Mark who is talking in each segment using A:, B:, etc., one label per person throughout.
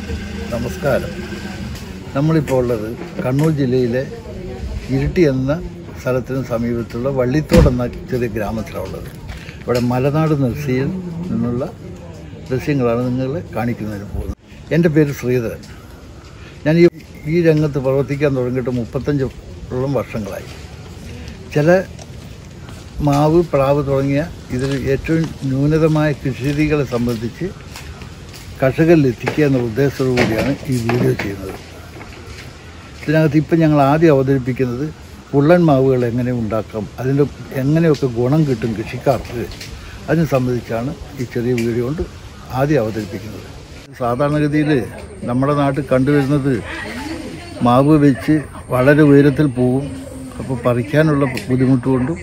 A: നമസ്കാരം നമ്മളിപ്പോൾ ഉള്ളത് കണ്ണൂർ ജില്ലയിലെ ഇരിട്ടി എന്ന സ്ഥലത്തിന് സമീപത്തുള്ള വള്ളിത്തോട് എന്ന ചെറിയ ഗ്രാമത്തിലാണ് ഉള്ളത് ഇവിടെ മലനാട് നഴ്സിയിൽ നിന്നുള്ള ദൃശ്യങ്ങളാണ് നിങ്ങൾ കാണിക്കുന്നതിന് പോകുന്നത് എൻ്റെ പേര് ശ്രീധരൻ ഞാൻ ഈ ഈ രംഗത്ത് പ്രവർത്തിക്കാൻ തുടങ്ങിയിട്ട് മുപ്പത്തഞ്ചോളം വർഷങ്ങളായി ചില മാവ് പ്ലാവ് തുടങ്ങിയ ഇതിൽ ഏറ്റവും ന്യൂനതമായ കൃഷിരീതികളെ സംബന്ധിച്ച് കർഷകരിൽ എത്തിക്കുക എന്ന ഉദ്ദേശത്തോടു കൂടിയാണ് ഈ വീഡിയോ ചെയ്യുന്നത് ഇതിനകത്ത് ഇപ്പം ഞങ്ങൾ ആദ്യം അവതരിപ്പിക്കുന്നത് പുള്ളൻ മാവുകൾ എങ്ങനെ ഉണ്ടാക്കാം അതിൻ്റെ എങ്ങനെയൊക്കെ ഗുണം കിട്ടും കൃഷിക്കാർക്ക് അതിനെ സംബന്ധിച്ചാണ് ഈ ചെറിയ വീഡിയോ കൊണ്ട് ആദ്യം അവതരിപ്പിക്കുന്നത് സാധാരണഗതിയിൽ നമ്മുടെ നാട്ടിൽ കണ്ടുവരുന്നത് മാവ് വെച്ച് വളരെ ഉയരത്തിൽ പോവും അപ്പോൾ പറിക്കാനുള്ള ബുദ്ധിമുട്ട് കൊണ്ടും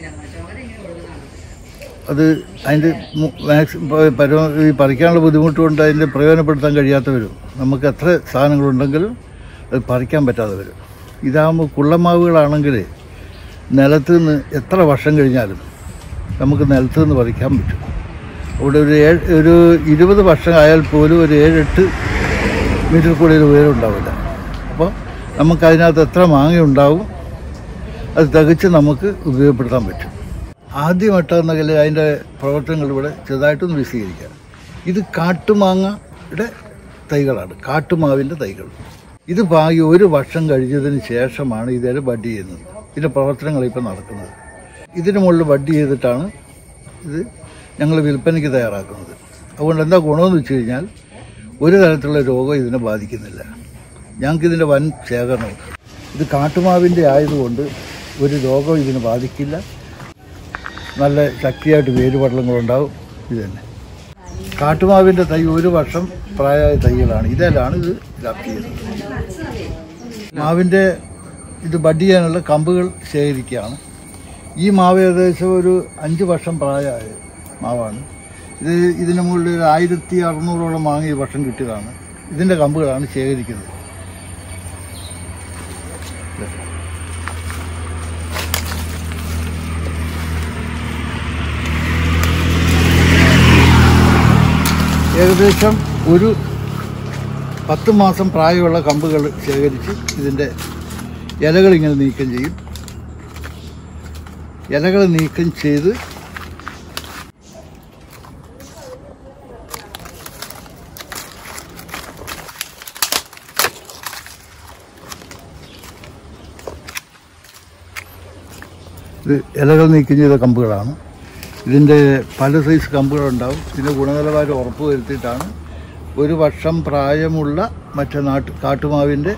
A: അത് അതിൻ്റെ മാക്സി പരമ ഈ പറിക്കാനുള്ള ബുദ്ധിമുട്ട് കൊണ്ട് അതിൻ്റെ പ്രയോജനപ്പെടുത്താൻ കഴിയാത്ത വരും നമുക്ക് എത്ര സാധനങ്ങളുണ്ടെങ്കിലും അത് പറിക്കാൻ പറ്റാതെ വരും ഇതാകുമ്പോൾ കുള്ളമാവുകളാണെങ്കിൽ നിലത്ത് നിന്ന് എത്ര വർഷം കഴിഞ്ഞാലും നമുക്ക് നിലത്ത് നിന്ന് പറിക്കാൻ പറ്റും അവിടെ ഒരു ഏഴ് ഒരു ഇരുപത് വർഷം ആയാൽ പോലും ഒരു ഏഴെട്ട് മീറ്റർ കൂടുതൽ ഉയരം ഉണ്ടാവില്ല അപ്പോൾ നമുക്ക് അതിനകത്ത് എത്ര മാങ്ങ ഉണ്ടാവും അത് തികച്ച് നമുക്ക് ഉപയോഗപ്പെടുത്താൻ പറ്റും ആദ്യമായിട്ടെന്നെങ്കിൽ അതിൻ്റെ പ്രവർത്തനങ്ങൾ ഇവിടെ ചെറുതായിട്ടൊന്ന് വിശദീകരിക്കാം ഇത് കാട്ടുമാങ്ങയുടെ തൈകളാണ് കാട്ടുമാവിൻ്റെ തൈകൾ ഇത് പാകി ഒരു വർഷം കഴിഞ്ഞതിന് ശേഷമാണ് ഇതിൽ ബഡ് ചെയ്യുന്നത് ഇതിൻ്റെ പ്രവർത്തനങ്ങൾ ഇപ്പോൾ നടക്കുന്നത് ഇതിന് മുകളിൽ ബഡ് ചെയ്തിട്ടാണ് ഇത് ഞങ്ങൾ വിൽപ്പനയ്ക്ക് തയ്യാറാക്കുന്നത് അതുകൊണ്ട് എന്താ ഗുണമെന്ന് വെച്ച് കഴിഞ്ഞാൽ ഒരു തരത്തിലുള്ള രോഗം ഇതിനെ ബാധിക്കുന്നില്ല ഞങ്ങൾക്കിതിൻ്റെ വൻ ശേഖരണവും ഇത് കാട്ടുമാവിൻ്റെ ആയതുകൊണ്ട് ഒരു രോഗം ഇതിനെ ബാധിക്കില്ല നല്ല ശക്തിയായിട്ട് വേരുപടലങ്ങളുണ്ടാവും ഇത് തന്നെ കാട്ടുമാവിൻ്റെ തൈ ഒരു വർഷം പ്രായമായ തൈകളാണ് ഇതിലാണ് ഇത് വ്യാപ്തി ചെയ്യുന്നത് മാവിൻ്റെ ഇത് ബഡ് ചെയ്യാനുള്ള കമ്പുകൾ ശേഖരിക്കുകയാണ് ഈ മാവ് ഏകദേശം ഒരു അഞ്ച് വർഷം പ്രായമായ മാവാണ് ഇത് ഇതിന് മുകളിൽ ഒരു ആയിരത്തി അറുന്നൂറോളം മാങ്ങ ഈ വർഷം കിട്ടിയതാണ് ഇതിൻ്റെ കമ്പുകളാണ് ശേഖരിക്കുന്നത് ഏകദേശം ഒരു പത്ത് മാസം പ്രായമുള്ള കമ്പുകൾ ശേഖരിച്ച് ഇതിൻ്റെ ഇലകൾ ഇങ്ങനെ നീക്കം ചെയ്യും ഇലകൾ നീക്കം ചെയ്ത് ഇത് ഇലകൾ നീക്കം ചെയ്ത കമ്പുകളാണ് ഇതിൻ്റെ പല സൈസ് കമ്പുകളുണ്ടാവും ഇതിൻ്റെ ഗുണനിലവാരം ഉറപ്പ് വരുത്തിയിട്ടാണ് ഒരു വർഷം പ്രായമുള്ള മറ്റേ നാട്ട് കാട്ടുമാവിൻ്റെ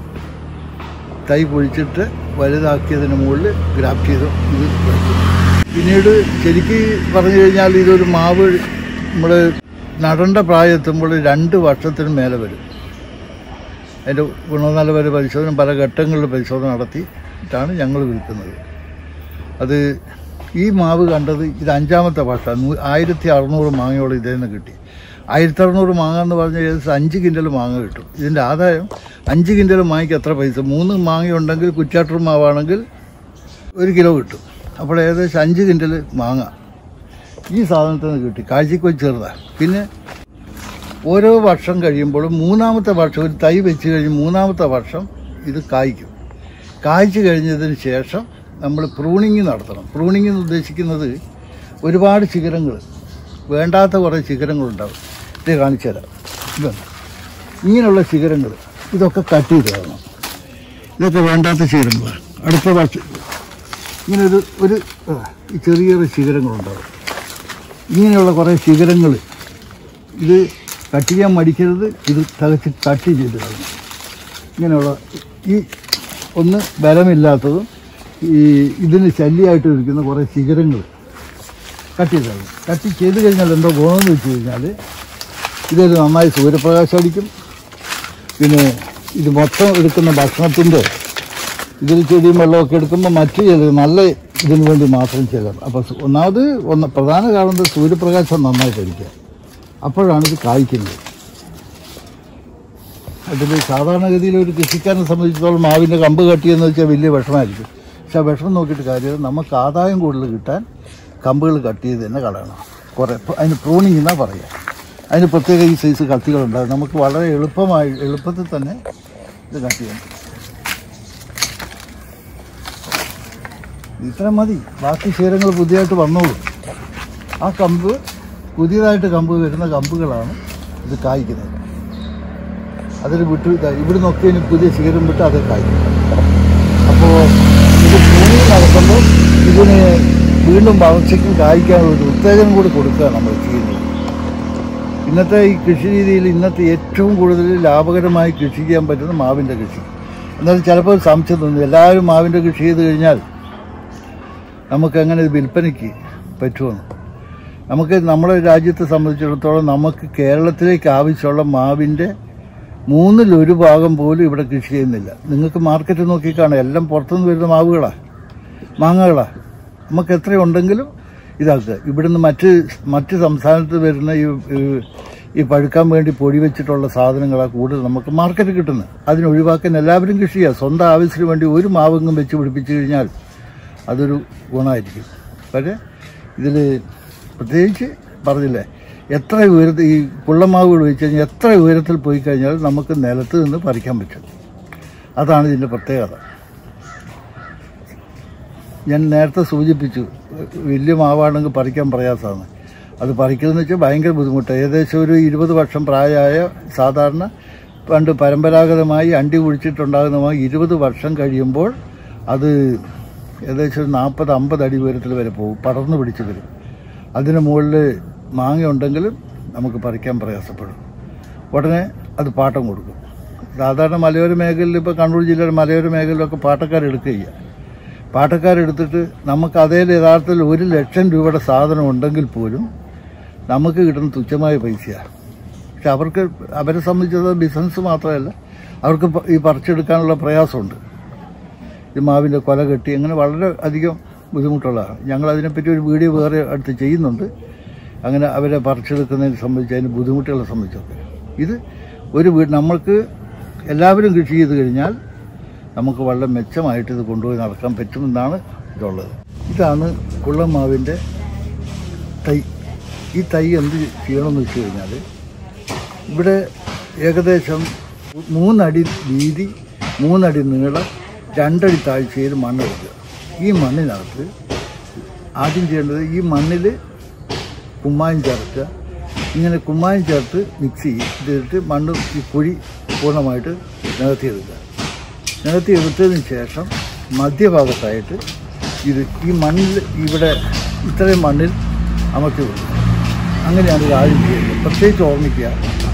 A: തൈ പൊഴിച്ചിട്ട് വലുതാക്കിയതിന് മുകളിൽ ഗ്രാഫ്റ്റ് ചെയ്ത് ഇത് വെക്കും. പിന്നീട് ശരിക്ക് പറഞ്ഞു കഴിഞ്ഞാൽ ഇതൊരു മാവ് നമ്മൾ നടേണ്ട പ്രായമെത്തുമ്പോൾ രണ്ട് വർഷത്തിന് മേലെ വരും അതിൻ്റെ ഗുണനിലവാര പരിശോധന പല ഘട്ടങ്ങളിൽ പരിശോധന നടത്തിയിട്ടാണ് ഞങ്ങൾ വിൽക്കുന്നത് അത് ഈ മാവ് കണ്ടത് ഇത് അഞ്ചാമത്തെ വർഷ ആയിരത്തി അറുന്നൂറ് മാങ്ങയോളം ഇതിൽ നിന്ന് കിട്ടി ആയിരത്തി അറുന്നൂറ് മാങ്ങ എന്ന് പറഞ്ഞാൽ ഏകദേശം അഞ്ച് കിൻഡൽ മാങ്ങ കിട്ടും ഇതിൻ്റെ ആദായം അഞ്ച് കിൻഡൽ മാങ്ങയ്ക്ക് എത്ര പൈസ മൂന്ന് മാങ്ങ ഉണ്ടെങ്കിൽ കുറ്റാട്ടൂർ മാവാണെങ്കിൽ ഒരു കിലോ കിട്ടും അപ്പോൾ ഏകദേശം അഞ്ച് കിൻഡൽ മാങ്ങ ഈ സാധനത്തിൽ നിന്ന് കിട്ടി കാഴ്ചയ്ക്ക് വെച്ച് ചെറുതാണ് പിന്നെ ഓരോ വർഷം കഴിയുമ്പോഴും മൂന്നാമത്തെ വർഷം ഒരു തൈ വെച്ച് കഴിഞ്ഞ് മൂന്നാമത്തെ വർഷം ഇത് കായ്ക്കും കായ്ച്ചു കഴിഞ്ഞതിന് ശേഷം നമ്മൾ പ്രൂണിങ് നടത്തണം പ്രൂണിങ് എന്ന് ഉദ്ദേശിക്കുന്നത് ഒരുപാട് ശിഖരങ്ങൾ വേണ്ടാത്ത കുറേ ശിഖരങ്ങളുണ്ടാവും ഇത് കാണിച്ചു തരാം ഇതാണ് ഇങ്ങനെയുള്ള ശിഖരങ്ങൾ ഇതൊക്കെ കട്ട് ചെയ്ത് കളയണം ഇതൊക്കെ വേണ്ടാത്ത ശിഖരങ്ങളാണ് അടുത്ത വർഷം ഇങ്ങനെ ഒരു ഒരു ആ, ഈ ചെറിയ ചെറിയ ശിഖരങ്ങളുണ്ടാവും ഇങ്ങനെയുള്ള കുറേ ശിഖരങ്ങൾ ഇത് കട്ട് ചെയ്യാൻ മടിക്കരുത് ഇത് തകച്ച് കട്ട് ചെയ്ത് കളയണം ഇങ്ങനെയുള്ള ഈ ഒന്ന് ബലമില്ലാത്തതും ഈ ഇതിന് ശല്യമായിട്ട് ഇരിക്കുന്ന കുറേ ശിഖരങ്ങൾ കട്ട് ചെയ്ത് കളയും കട്ട് ചെയ്ത് കഴിഞ്ഞാൽ എന്തോ ഗുണമെന്ന് വെച്ച് കഴിഞ്ഞാൽ ഇതൊരു നന്നായി സൂര്യപ്രകാശം അടിക്കും പിന്നെ ഇത് മൊത്തം എടുക്കുന്ന ഭക്ഷണത്തിൻ്റെ ഇതിൽ ചെടിയും വെള്ളമൊക്കെ എടുക്കുമ്പോൾ മറ്റു ചില നല്ല ഇതിനു വേണ്ടി മാത്രം ചെയ്യണം അപ്പോൾ സു- ഒന്നാമത് ഒന്ന് പ്രധാന കാരണം സൂര്യപ്രകാശം നന്നായിട്ട് അടിക്കുക അപ്പോഴാണ് ഇത് കായ്ക്കുന്നത് അതിൽ സാധാരണഗതിയിൽ ഒരു കൃഷിക്കാരനെ സംബന്ധിച്ചിടത്തോളം മാവിൻ്റെ കമ്പ് കട്ടിയെന്ന് വെച്ചാൽ വലിയ വിഷമമായിരിക്കും പക്ഷെ ആ വിഷമം നോക്കിയിട്ട് കാര്യമില്ല നമുക്ക് ആദായം കൂടുതൽ കിട്ടാൻ കമ്പുകൾ കട്ട് ചെയ്ത് തന്നെ കളയണം കുറേ അതിന് പ്രൂണിങ് എന്നാ പറയുക അതിന് പ്രത്യേക ഈ സൈസ് കത്തികളുണ്ടാകും നമുക്ക് വളരെ എളുപ്പമായി എളുപ്പത്തിൽ തന്നെ ഇത് കട്ട് ചെയ്യാം ഇത്ര മതി ബാക്കി ശീലങ്ങൾ പുതിയതായിട്ട് വന്നോളൂ ആ കമ്പ് പുതിയതായിട്ട് കമ്പ് വരുന്ന കമ്പുകളാണ് ഇത് കായ്ക്കുന്നത് അതിൽ വിട്ട് ഇതാ ഇവിടെ നോക്കി ഇനി പുതിയ ശീലം വിട്ട് അത് കായ്ക്കും അപ്പോൾ ഇത് ഭൂമി നടക്കുമ്പോൾ ഇതിന് വീണ്ടും വളർച്ചയ്ക്കും കായ്ക്കാനുള്ള ഒരു ഉത്തേജനം കൂടി കൊടുക്കുക നമ്മൾ ചെയ്യുന്നത് ഇന്നത്തെ ഈ കൃഷി രീതിയിൽ ഇന്നത്തെ ഏറ്റവും കൂടുതൽ ലാഭകരമായി കൃഷി ചെയ്യാൻ പറ്റുന്ന മാവിൻ്റെ കൃഷി എന്നാലും ചിലപ്പോൾ ഒരു സംശയം തോന്നുന്നു എല്ലാവരും മാവിൻ്റെ കൃഷി ചെയ്ത് കഴിഞ്ഞാൽ നമുക്ക് അങ്ങനെ ഇത് വിൽപ്പനയ്ക്ക് പറ്റുമെന്ന് നമുക്ക് നമ്മുടെ രാജ്യത്തെ സംബന്ധിച്ചിടത്തോളം നമുക്ക് കേരളത്തിലേക്ക് ആവശ്യമുള്ള മാവിൻ്റെ മൂന്നിലൊരു ഭാഗം പോലും ഇവിടെ കൃഷി ചെയ്യുന്നില്ല നിങ്ങൾക്ക് മാർക്കറ്റ് നോക്കിക്കാണാം എല്ലാം പുറത്തുനിന്ന് വരുന്ന മാവുകളാണ് മാങ്ങകളാണ് നമുക്ക് എത്രയുണ്ടെങ്കിലും ഇതാക്കുക ഇവിടുന്ന് മറ്റ് മറ്റ് സംസ്ഥാനത്ത് വരുന്ന ഈ ഈ- ഈ പഴുക്കാൻ വേണ്ടി പൊടി വെച്ചിട്ടുള്ള സാധനങ്ങളാണ് കൂടുതൽ നമുക്ക് മാർക്കറ്റ് കിട്ടുന്നത് അതിന് ഒഴിവാക്കാൻ എല്ലാവരും കൃഷി ചെയ്യുക സ്വന്തം ആവശ്യത്തിന് വേണ്ടി ഒരു മാവെങ്ങും വെച്ച് പിടിപ്പിച്ചു കഴിഞ്ഞാൽ അതൊരു ഗുണമായിരിക്കും പക്ഷേ ഇതിൽ പ്രത്യേകിച്ച് പറഞ്ഞില്ലേ എത്ര ഉയരത്തിൽ ഈ പുള്ളമാവുകൾ വെച്ച് കഴിഞ്ഞാൽ എത്ര ഉയരത്തിൽ പോയി കഴിഞ്ഞാൽ നമുക്ക് നിലത്ത് നിന്ന് പറിക്കാൻ പറ്റും അതാണ് ഇതിൻ്റെ പ്രത്യേകത ഞാൻ നേരത്തെ സൂചിപ്പിച്ചു വലിയ മാവാണെങ്കിൽ പറിക്കാൻ പ്രയാസമാണ് അത് പറിക്കുന്നതെന്ന് വെച്ചാൽ ഭയങ്കര ബുദ്ധിമുട്ട് ഏകദേശം ഒരു ഇരുപത് വർഷം പ്രായമായ സാധാരണ പണ്ട് പരമ്പരാഗതമായി അണ്ടി കുഴിച്ചിട്ടുണ്ടാകുന്നതുമായി ഇരുപത് വർഷം കഴിയുമ്പോൾ അത് ഏകദേശം ഒരു നാൽപ്പത് അമ്പത് അടി ഉയരത്തിൽ വരെ പോകും പടർന്നു പിടിച്ച് വരും അതിന് മുകളിൽ മാങ്ങ ഉണ്ടെങ്കിലും നമുക്ക് പറിക്കാൻ പ്രയാസപ്പെടും ഉടനെ അത് പാട്ടം കൊടുക്കും സാധാരണ മലയോര മേഖലയിൽ ഇപ്പോൾ കണ്ണൂർ ജില്ലയുടെ മലയോര മേഖലയിലൊക്കെ പാട്ടക്കാരെടുക്കുക ചെയ്യുക പാട്ടക്കാരെടുത്തിട്ട് നമുക്ക് അതേ യഥാർത്ഥത്തിൽ ഒരു ലക്ഷം രൂപയുടെ സാധനം ഉണ്ടെങ്കിൽ പോലും നമുക്ക് കിട്ടുന്ന തുച്ഛമായ പൈസയാണ് പക്ഷെ അവർക്ക് അവരെ സംബന്ധിച്ചത് ബിസിനസ് മാത്രമല്ല അവർക്ക് പ- ഈ പറിച്ചെടുക്കാനുള്ള പ്രയാസമുണ്ട് ഈ മാവിൻ്റെ കൊല കെട്ടി അങ്ങനെ വളരെ അധികം ബുദ്ധിമുട്ടുള്ളതാണ് ഞങ്ങൾ അതിനെപ്പറ്റി ഒരു വീഡിയോ വേറെ അടുത്ത് ചെയ്യുന്നുണ്ട് അങ്ങനെ അവരെ പറിച്ചെടുക്കുന്നതിനെ സംബന്ധിച്ച് അതിന് ബുദ്ധിമുട്ടുകളെ സംബന്ധിച്ചൊക്കെ ഇത് ഒരു വീട് നമ്മൾക്ക് എല്ലാവരും കൃഷി ചെയ്ത് കഴിഞ്ഞാൽ നമുക്ക് വളരെ മെച്ചമായിട്ട് ഇത് കൊണ്ടുപോയി നടക്കാൻ പറ്റുമെന്നാണ് ഇതുള്ളത് ഇതാണ് കുള്ളമാവിൻ്റെ തൈ ഈ തൈ എന്ത് ചെയ്യണമെന്ന് വെച്ച് കഴിഞ്ഞാൽ ഇവിടെ ഏകദേശം മൂന്നടി വീതി മൂന്നടി നീളം രണ്ടടി താഴ്ചയിൽ മണ്ണ് വെക്കുക ഈ മണ്ണിനകത്ത് ആദ്യം ചെയ്യേണ്ടത് ഈ മണ്ണിൽ കുമ്മായം ചേർക്കുക ഇങ്ങനെ കുമ്മായം ചേർത്ത് മിക്സ് ചെയ്തിട്ട് മണ്ണ് ഈ കുഴി പൂർണ്ണമായിട്ട് നികത്തിയെടുക്കുക നികത്തിയെടുത്തതിന് ശേഷം മധ്യഭാഗത്തായിട്ട് ഇത് ഈ മണ്ണിൽ ഇവിടെ ഇത്രയും മണ്ണിൽ അമർത്തി കൊടുക്കുക അങ്ങനെയാണ് ഇത് ആദ്യം ചെയ്യുന്നത് പ്രത്യേകിച്ച് ഓർമ്മിക്കുക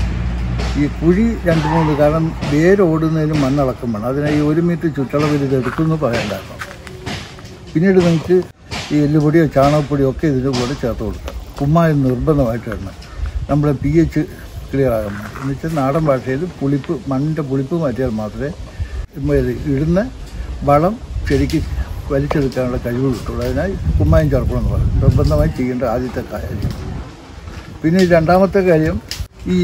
A: ഈ കുഴി രണ്ട് മൂന്ന് കാരണം വേരോടുന്നതിന് മണ്ണിളക്കം വേണം അതിനെ ഈ ഒരു മീറ്റർ ചുറ്റളവിൽ ഇത് എടുക്കുമെന്ന് പറയണ്ടായിരുന്നു പിന്നീട് നിങ്ങൾക്ക് ഈ എല്ലുപൊടിയോ ചാണകപ്പൊടിയോ ഒക്കെ ഇതിൻ്റെ കൂടെ ചേർത്ത് കൊടുക്കാം കുമ്മായം നിർബന്ധമായിട്ട് ഇടണം നമ്മുടെ പി എച്ച് ക്ലിയർ ആകാൻ വേണ്ടി എന്ന് വെച്ചാൽ നാടൻ ഭാഷയിൽ പുളിപ്പ് മണ്ണിൻ്റെ പുളിപ്പ് മാറ്റിയാൽ മാത്രമേ ഇത് ഇടുന്ന വളം ശരിക്ക് വലിച്ചെടുക്കാനുള്ള കഴിവ് കിട്ടുള്ളൂ അതിനായി കുമ്മായം ചേർക്കണമെന്ന് പറയും നിർബന്ധമായി ചെയ്യേണ്ട ആദ്യത്തെ കാര്യം പിന്നെ ഈ രണ്ടാമത്തെ കാര്യം ഈ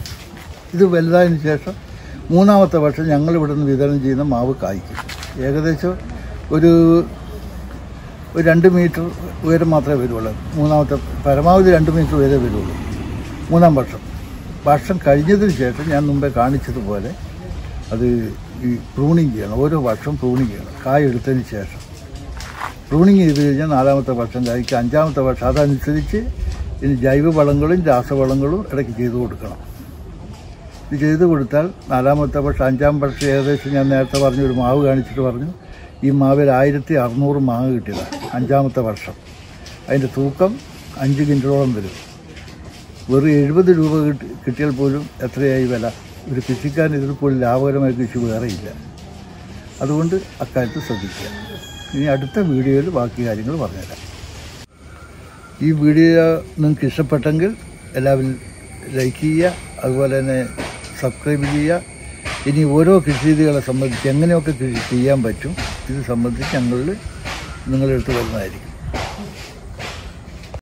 A: ഇത് വലുതായതിനു ശേഷം മൂന്നാമത്തെ വർഷം ഞങ്ങൾ ഇവിടെ നിന്ന് വിതരണം ചെയ്യുന്ന മാവ് കായ്ക്കും ഏകദേശം ഒരു ഒരു രണ്ട് മീറ്റർ ഉയരം മാത്രമേ വരുള്ളൂ മൂന്നാമത്തെ പരമാവധി രണ്ട് മീറ്റർ ഉയരേ വരുള്ളൂ മൂന്നാം വർഷം വർഷം കഴിഞ്ഞതിന് ശേഷം ഞാൻ മുമ്പേ കാണിച്ചതുപോലെ അത് ഈ പ്രൂണിങ് ചെയ്യണം ഓരോ വർഷം പ്രൂണിങ് ചെയ്യണം കായ എടുത്തതിന് ശേഷം പ്രൂണിങ് ചെയ്ത് കഴിഞ്ഞാൽ നാലാമത്തെ വർഷം കായ്ക്ക് അഞ്ചാമത്തെ വർഷം അതനുസരിച്ച് ഇനി ജൈവവളങ്ങളും രാസവളങ്ങളും ഇടയ്ക്ക് ചെയ്തു കൊടുക്കണം ഇത് ചെയ്തു കൊടുത്താൽ നാലാമത്തെ വർഷം അഞ്ചാം വർഷം ഏകദേശം ഞാൻ നേരത്തെ പറഞ്ഞു ഒരു മാവ് കാണിച്ചിട്ട് പറഞ്ഞു ഈ മാവിൽ ആയിരത്തി അറുന്നൂറ് മാങ്ങ കിട്ടിയതാണ് അഞ്ചാമത്തെ വർഷം അതിൻ്റെ തൂക്കം അഞ്ച് കിൻഡലോളം വരും വെറും എഴുപത് രൂപ കിട്ടി കിട്ടിയാൽ പോലും എത്രയായി വില ഒരു കൃഷിക്കാരൻ ഇതിൽ പോലും ലാഭകരമായ കൃഷി വേറെയില്ല അതുകൊണ്ട് അക്കാര്യത്തിൽ ശ്രദ്ധിക്കുക ഇനി അടുത്ത വീഡിയോയിൽ ബാക്കി കാര്യങ്ങൾ പറഞ്ഞുതരാം ഈ വീഡിയോ നിങ്ങൾക്ക് ഇഷ്ടപ്പെട്ടെങ്കിൽ എല്ലാവരും ലൈക്ക് ചെയ്യുക അതുപോലെ തന്നെ സബ്സ്ക്രൈബ് ചെയ്യുക ഇനി ഓരോ കൃഷി രീതികളെ സംബന്ധിച്ച് എങ്ങനെയൊക്കെ കൃഷി ചെയ്യാൻ പറ്റും ഇത് സംബന്ധിച്ച് ഞങ്ങളിൽ നിങ്ങളെടുത്ത് വരുന്നതായിരിക്കും